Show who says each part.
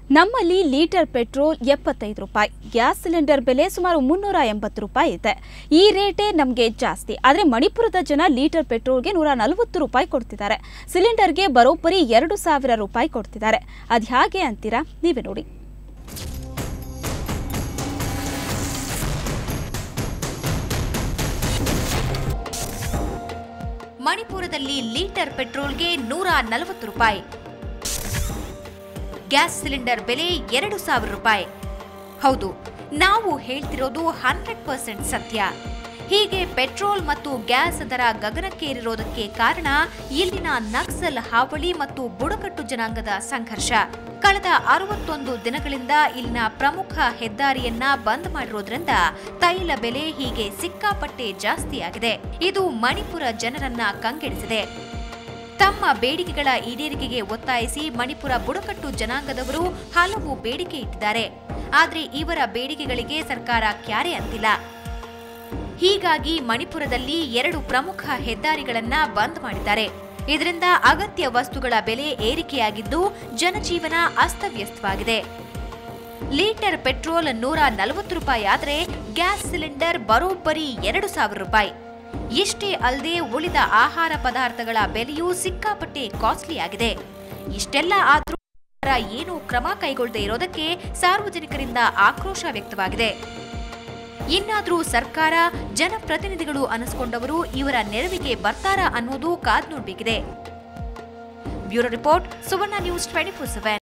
Speaker 1: ನಮ್ಮಲ್ಲಿ litre petrol ಎಪ್ಪತ್ತೈದು ರೂಪಾಯಿ ಗ್ಯಾಸ್ ಸಿಲಿಂಡರ್ ಬೆಲೆ ಸುಮಾರು ಮುನ್ನೂರ ಎಂಬತ್ತು ರೂಪಾಯಿ ಇದೆ ಈ ರೇಟೇ ನಮಗೆ ಜಾಸ್ತಿ ಆದರೆ ಮಣಿಪುರದ ಜನ ಲೀಟರ್ ಪೆಟ್ರೋಲ್ಗೆ ನೂರ ನಲವತ್ತು ರೂಪಾಯಿ ಕೊಡ್ತಿದ್ದಾರೆ ಸಿಲಿಂಡರ್ಗೆ ಬರೋಬ್ಬರಿ ಎರಡು ಸಾವಿರ ರೂಪಾಯಿ ಕೊಡ್ತಿದ್ದಾರೆ ಅದು ಹೇಗೆ ಅಂತೀರಾ ನೀವೇ ನೋಡಿ
Speaker 2: ಮಣಿಪುರದಲ್ಲಿ ಲೀಟರ್ ಪೆಟ್ರೋಲ್ಗೆ ನೂರ ನಲವತ್ತು ರೂಪಾಯಿ ಗ್ಯಾಸ್ ಸಿಲಿಂಡರ್ ಬೆಲೆ ಎರಡು ಸಾವಿರ ರೂಪಾಯಿ ಹೌದು ನಾವು ಹೇಳ್ತಿರೋದು ಹಂಡ್ರೆಡ್ ಪರ್ಸೆಂಟ್ ಸತ್ಯ ಹೀಗೆ ಪೆಟ್ರೋಲ್ ಮತ್ತು ಗ್ಯಾಸ್ ದರ ಗಗನಕ್ಕೇರಿರೋದಕ್ಕೆ ಕಾರಣ ಇಲ್ಲಿನ ನಕ್ಸಲ್ ಹಾವಳಿ ಮತ್ತು ಬುಡಕಟ್ಟು ಜನಾಂಗದ ಸಂಘರ್ಷ ಕಳೆದ ಅರವತ್ತೊಂದು ದಿನಗಳಿಂದ ಇಲ್ಲಿನ ಪ್ರಮುಖ ಹೆದ್ದಾರಿಯನ್ನ ಬಂದ್ ಮಾಡಿರೋದ್ರಿಂದ ತೈಲ ಬೆಲೆ ಹೀಗೆ ಸಿಕ್ಕಾಪಟ್ಟೆ ಜಾಸ್ತಿಯಾಗಿದೆ ಇದು ಮಣಿಪುರ ಜನರನ್ನ ಕಂಗೆಡಿಸಿದೆ ತಮ್ಮ ಬೇಡಿಕೆಗಳ ಈಡೇರಿಕೆಗೆ ಒತ್ತಾಯಿಸಿ ಮಣಿಪುರ ಬುಡಕಟ್ಟು ಜನಾಂಗದವರು ಹಲವು ಬೇಡಿಕೆ ಇಟ್ಟಿದ್ದಾರೆ ಆದರೆ ಇವರ ಬೇಡಿಕೆಗಳಿಗೆ ಸರ್ಕಾರ ಕ್ಯಾರೆ ಅಂತಿಲ್ಲ ಹೀಗಾಗಿ ಮಣಿಪುರದಲ್ಲಿ ಎರಡು ಪ್ರಮುಖ ಹೆದ್ದಾರಿಗಳನ್ನ ಬಂದ್ ಮಾಡಿದ್ದಾರೆ ಇದರಿಂದ ಅಗತ್ಯ ವಸ್ತುಗಳ ಬೆಲೆ ಏರಿಕೆಯಾಗಿದ್ದು ಜನಜೀವನ ಅಸ್ತವ್ಯಸ್ತವಾಗಿದೆ ಲೀಟರ್ ಪೆಟ್ರೋಲ್ ನೂರ ನಲವತ್ತು ರೂಪಾಯಿ ಆದರೆ ಗ್ಯಾಸ್ ಸಿಲಿಂಡರ್ ಬರೋಬ್ಬರಿ ಎರಡು ಸಾವಿರ ರೂಪಾಯಿ ಇಷ್ಟೇ ಅಲ್ಲದೆ ಉಳಿದ ಆಹಾರ ಪದಾರ್ಥಗಳ ಬೆಲೆಯೂ ಸಿಕ್ಕಾಪಟ್ಟೆ ಕಾಸ್ಟ್ಲಿ ಆಗಿದೆ ಇಷ್ಟೆಲ್ಲ ಆದ್ರೂ ಸರ್ಕಾರ ಏನೂ ಕ್ರಮ ಕೈಗೊಳ್ಳದೆ ಇರೋದಕ್ಕೆ ಸಾರ್ವಜನಿಕರಿಂದ ಆಕ್ರೋಶ ವ್ಯಕ್ತವಾಗಿದೆ ಇನ್ನಾದ್ರೂ ಸರ್ಕಾರ ಜನಪ್ರತಿನಿಧಿಗಳು ಅನಿಸ್ಕೊಂಡವರು ಇವರ ನೆರವಿಗೆ ಬರ್ತಾರಾ ಅನ್ನೋದು ಕಾದ್ ನೋಡ್ಬೇಕಿದೆ bureau report Suvarna news twenty four seven